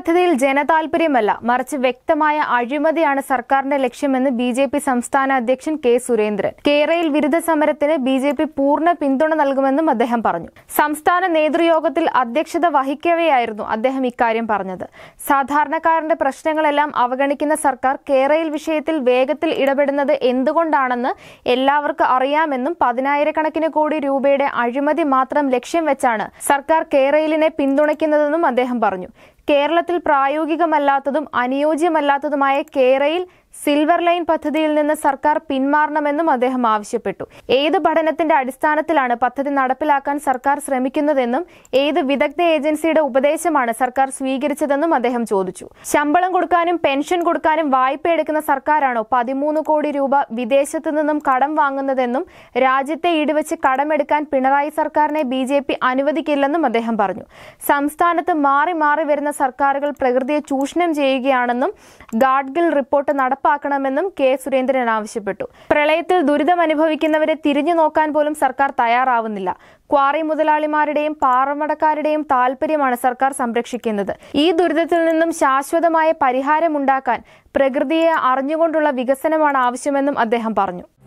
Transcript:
പദ്ധതിയിൽ ജനതാൽപര്യമല്ല മറിച്ച് വ്യക്തമായ അഴിമതിയാണ് സർക്കാരിന്റെ ലക്ഷ്യമെന്ന് ബി ജെ പി സംസ്ഥാന അധ്യക്ഷൻ കെ സുരേന്ദ്രൻ കേരയിൽ വിരുദ്ധ സമരത്തിന് ബി ജെ പി പൂർണ്ണ പിന്തുണ നൽകുമെന്നും അദ്ദേഹം പറഞ്ഞു സംസ്ഥാന നേതൃയോഗത്തിൽ അധ്യക്ഷത വഹിക്കവെയായിരുന്നു അദ്ദേഹം ഇക്കാര്യം പറഞ്ഞത് സാധാരണക്കാരന്റെ പ്രശ്നങ്ങളെല്ലാം അവഗണിക്കുന്ന സർക്കാർ കേരയിൽ വിഷയത്തിൽ വേഗത്തിൽ ഇടപെടുന്നത് എന്തുകൊണ്ടാണെന്ന് എല്ലാവർക്കും അറിയാമെന്നും പതിനായിരക്കണക്കിന് കോടി രൂപയുടെ അഴിമതി മാത്രം ലക്ഷ്യം വെച്ചാണ് സർക്കാർ കേരളിനെ പിന്തുണയ്ക്കുന്നതെന്നും അദ്ദേഹം പറഞ്ഞു കേരളത്തിൽ പ്രായോഗികമല്ലാത്തതും അനുയോജ്യമല്ലാത്തതുമായ കേരയിൽ സിൽവർ ലൈൻ പദ്ധതിയിൽ നിന്ന് സർക്കാർ പിന്മാറണമെന്നും അദ്ദേഹം ആവശ്യപ്പെട്ടു ഏത് പഠനത്തിന്റെ അടിസ്ഥാനത്തിലാണ് പദ്ധതി നടപ്പിലാക്കാൻ സർക്കാർ ശ്രമിക്കുന്നതെന്നും ഏത് വിദഗ്ധ ഏജൻസിയുടെ ഉപദേശമാണ് സർക്കാർ സ്വീകരിച്ചതെന്നും അദ്ദേഹം ചോദിച്ചു ശമ്പളം കൊടുക്കാനും പെൻഷൻ കൊടുക്കാനും വായ്പ എടുക്കുന്ന സർക്കാരാണോ പതിമൂന്ന് കോടി രൂപ വിദേശത്തു നിന്നും കടം വാങ്ങുന്നതെന്നും രാജ്യത്തെ ഈടുവെച്ച് കടമെടുക്കാൻ പിണറായി സർക്കാരിനെ ബി ജെ പി അനുവദിക്കില്ലെന്നും അദ്ദേഹം പറഞ്ഞു സംസ്ഥാനത്ത് മാറി മാറി വരുന്ന സർക്കാരുകൾ പ്രകൃതിയെ ചൂഷണം ചെയ്യുകയാണെന്നും ഗാഡ്ഗിൽ റിപ്പോർട്ട് നടപ്പാക്കണമെന്നും കെ സുരേന്ദ്രൻ ആവശ്യപ്പെട്ടു പ്രളയത്തിൽ ദുരിതം അനുഭവിക്കുന്നവരെ തിരിഞ്ഞു നോക്കാൻ പോലും സർക്കാർ തയ്യാറാവുന്നില്ല ക്വാറി മുതലാളിമാരുടെയും പാറമടക്കാരുടെയും താൽപര്യമാണ് സർക്കാർ സംരക്ഷിക്കുന്നത് ഈ ദുരിതത്തിൽ നിന്നും ശാശ്വതമായ പരിഹാരമുണ്ടാക്കാൻ പ്രകൃതിയെ അറിഞ്ഞുകൊണ്ടുള്ള വികസനമാണ് ആവശ്യമെന്നും അദ്ദേഹം പറഞ്ഞു